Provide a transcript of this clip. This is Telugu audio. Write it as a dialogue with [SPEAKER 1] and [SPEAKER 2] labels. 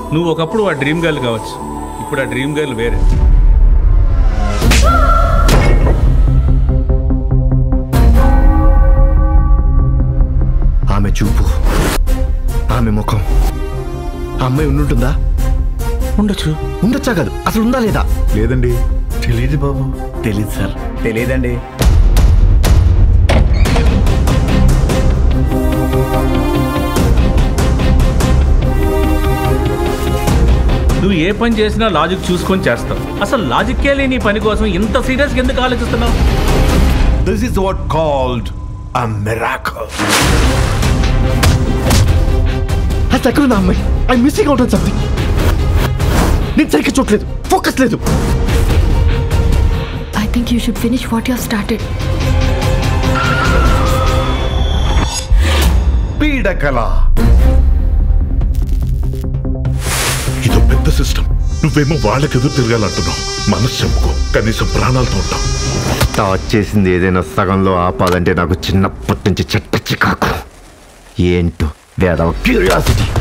[SPEAKER 1] నువ్వు ఒకప్పుడు ఆ డ్రీమ్ గర్ల్ కావచ్చు ఇప్పుడు ఆ డ్రీమ్ గర్ల్ వేరే
[SPEAKER 2] ఆమె చూపు ఆమె ముఖం ఆ అమ్మాయి ఉండుంటుందా
[SPEAKER 1] ఉండొచ్చు
[SPEAKER 2] ఉండొచ్చా కాదు అసలు ఉందా లేదా
[SPEAKER 3] లేదండి
[SPEAKER 2] తెలియదు బాబు
[SPEAKER 4] తెలీదు సార్ తెలియదండి
[SPEAKER 1] నువ్వు ఏ పని చేసినా లాజిక్ చూసుకొని చేస్తావు అసలు లాజిక్కే లేని ఈ పని కోసం ఇంత సీరియస్ ఎందుకు ఆలోచిస్తున్నావు
[SPEAKER 3] this is what called a miracle
[SPEAKER 2] అసలు ఎక్కడ నా అమ్మాయి ఐ మిస్సింగ్ అవుట్ సంథింగ్ నేను సరిగ్గా చూడలేదు ఫోకస్ లేదు
[SPEAKER 5] I think you should finish what you have started.
[SPEAKER 3] పీడకల ఇదో పెద్ద సిస్టమ్ నువ్వేమో వాళ్ళకి ఎదురు తిరగాలంటున్నావు మనసు చెప్పుకో కనీసం ప్రాణాలతో ఉంటావు
[SPEAKER 2] స్టార్ట్ చేసింది ఏదైనా సగంలో ఆపాలంటే నాకు చిన్నప్పటి నుంచి చెట్ట చికాకు ఏంటో వేద క్యూరియాసిటీ